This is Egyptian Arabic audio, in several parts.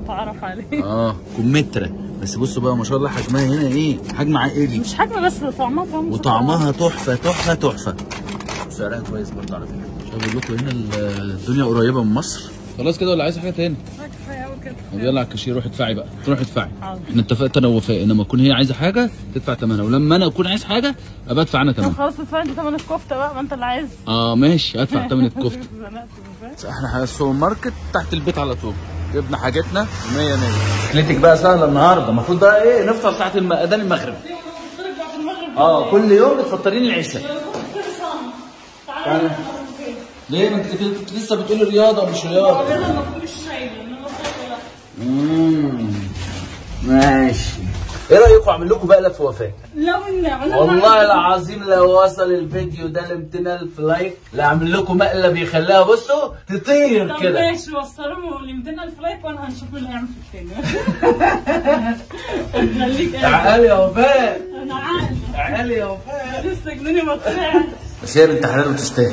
متعارف عليه اه كمثرى بس بصوا بقى ما شاء الله حجمها هنا ايه حجم عائلي مش حجم بس طعمها طعم وطعمها تحفه تحفه تحفه سعرها كويس برضه على فكره مش بقول لكم هنا ال- الدنيا قريبه من مصر خلاص كده ولا عايز حاجه تاني كفايه قوي كده طب يلا على الكاشير روح ادفعي بقى تروح ادفعي حاضر. احنا اتفقت انا ووفاء لما اكون هي عايزه حاجه تدفع ثمنها ولما انا اكون عايز حاجه ابقى ادفع انا طب ثمنها خلاص ادفع انت ثمن الكفته بقى ما انت اللي عايز اه ماشي ادفع ثمن الكفته زنقت ازاي احنا على السوبر ماركت تحت البيت على طول جبنا حاجتنا 100 100 اكلتك بقى سهله النهارده المفروض بقى ايه نفطر ساعه الم- اذان المغرب بعد المغرب اه كل يوم بتفطرين العشاء كل سنه تعالى. تعالى ليه ما انت كده كنت لسه بتقولي رياضه ومش رياضه انا ما كنتش شايله انما فاكره لا امم ماشي ايه رايكم اعمل لكم بقى لف وفاء لو ان عملنا والله العظيم لو وصل الفيديو ده ل 200000 لايك لاعمل لكم مقلب يخليها بصوا تطير طب كده ماشي وصلوا ل 200000 لايك وانا هنشوف مين اللي هيعمل في التاني خليك قاعد. تعالي يا وفاء انا عاقل تعالي يا وفاء لسه جنوني ما طلعش بس هي بنت حلال وتستاهل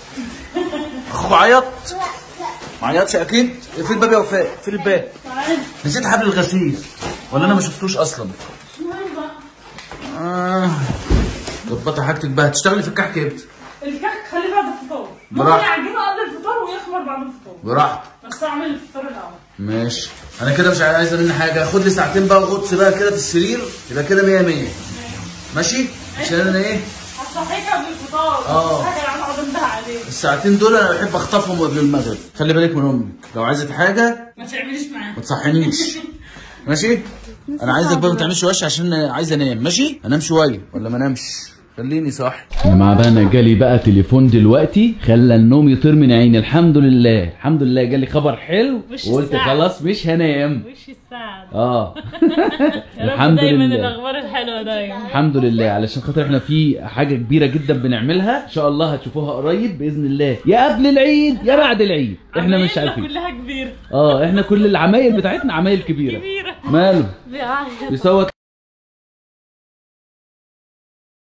اخوك عيط ما عيطش اكيد في الباب يا وفاء في الباب تعالى نسيت حبل الغسيل ولا انا ما شفتوش اصلا شو هاي بقى آه. ظبطي حاجتك بقى هتشتغلي في الكحك امتى الكحك خليه بعد الفطار ممكن براحتك. يعجنه قبل الفطار ويخمر بعد الفطار براحتك بس اعمل الفطار الاول ماشي انا كده مش عايز مني حاجه خد لي ساعتين بقى غطس بقى كده في السرير يبقى كده 100 100 ماشي عشان انا ايه هصحيك قبل الفطار آه. حاجه انا اقعد انده عليك الساعتين دول انا بحب اخطفهم قبل المغرب خلي بالك من امك لو عايزه حاجه ما تعمليش معاه ما تصحينيش ماشي انا عايزك بقى ما تعملش وش عشان عايز انام ماشي انام شويه ولا ما انامش خليني صاحي يا جماعه بقى انا جالي بقى تليفون دلوقتي خلى النوم يطير من عيني الحمد لله الحمد لله جالي خبر حلو وش وقلت الساعة. خلاص مش هنام وش السعد اه يا رب الحمد دايما لله الاخبار الحلوه دايما الحمد لله علشان خاطر احنا في حاجه كبيره جدا بنعملها ان شاء الله هتشوفوها قريب باذن الله يا قبل العيد يا بعد العيد احنا مش عمايلنا عارفين كلها كبيره اه احنا كل العمايل بتاعتنا عمايل كبيره كبيره ماله بيعيط بيصوت